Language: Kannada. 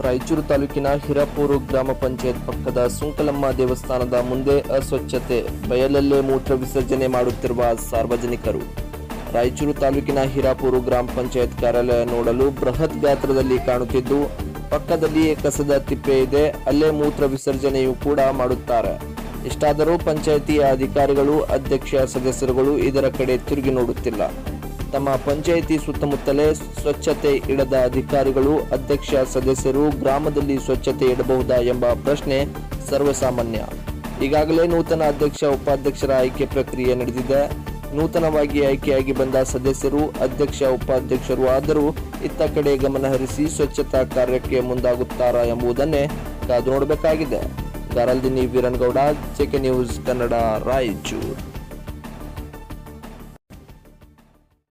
ರಾಯಚೂರು ತಾಲೂಕಿನ ಹಿರಾಪೂರು ಗ್ರಾಮ ಪಂಚಾಯತ್ ಪಕ್ಕದ ಸುಂಕಲಮ್ಮ ದೇವಸ್ಥಾನದ ಮುಂದೆ ಅಸ್ವಚ್ಛತೆ ಬಯಲಲ್ಲೇ ಮೂತ್ರ ವಿಸರ್ಜನೆ ಮಾಡುತ್ತಿರುವ ಸಾರ್ವಜನಿಕರು ರಾಯಚೂರು ತಾಲೂಕಿನ ಹಿರಾಪೂರು ಗ್ರಾಮ ಪಂಚಾಯತ್ ಕಾರ್ಯಾಲಯ ನೋಡಲು ಬೃಹತ್ ಗಾತ್ರದಲ್ಲಿ ಕಾಣುತ್ತಿದ್ದು ಪಕ್ಕದಲ್ಲಿಯೇ ಕಸದ ತಿಪ್ಪೆ ಇದೆ ಅಲ್ಲೇ ಮೂತ್ರ ವಿಸರ್ಜನೆಯೂ ಕೂಡ ಮಾಡುತ್ತಾರೆ ಇಷ್ಟಾದರೂ ಪಂಚಾಯಿತಿಯ ಅಧಿಕಾರಿಗಳು ಅಧ್ಯಕ್ಷ ಸದಸ್ಯರುಗಳು ಇದರ ಕಡೆ ತಿರುಗಿ ನೋಡುತ್ತಿಲ್ಲ ತಮ್ಮ ಪಂಚಾಯಿತಿ ಸುತ್ತಮುತ್ತಲೇ ಸ್ವಚ್ಛತೆ ಇಡದ ಅಧಿಕಾರಿಗಳು ಅಧ್ಯಕ್ಷ ಸದಸ್ಯರು ಗ್ರಾಮದಲ್ಲಿ ಸ್ವಚ್ಛತೆ ಇಡಬಹುದಾ ಎಂಬ ಪ್ರಶ್ನೆ ಸರ್ವಸಾಮಾನ್ಯ ಈಗಾಗಲೇ ನೂತನ ಅಧ್ಯಕ್ಷ ಉಪಾಧ್ಯಕ್ಷರ ಆಯ್ಕೆ ಪ್ರಕ್ರಿಯೆ ನಡೆದಿದೆ ನೂತನವಾಗಿ ಆಯ್ಕೆಯಾಗಿ ಬಂದ ಸದಸ್ಯರು ಅಧ್ಯಕ್ಷ ಉಪಾಧ್ಯಕ್ಷರು ಆದರೂ ಇತ್ತ ಕಡೆ ಗಮನಹರಿಸಿ ಸ್ವಚ್ಛತಾ ಕಾರ್ಯಕ್ಕೆ ಮುಂದಾಗುತ್ತಾರಾ ಎಂಬುದನ್ನೇ ಕಾದು ನೋಡಬೇಕಾಗಿದೆ ಗಾರಲ್ದಿನಿ ವೀರನ್ಗೌಡ ಜೆಕೆ ನ್ಯೂಸ್ ಕನ್ನಡ ರಾಯಚೂರು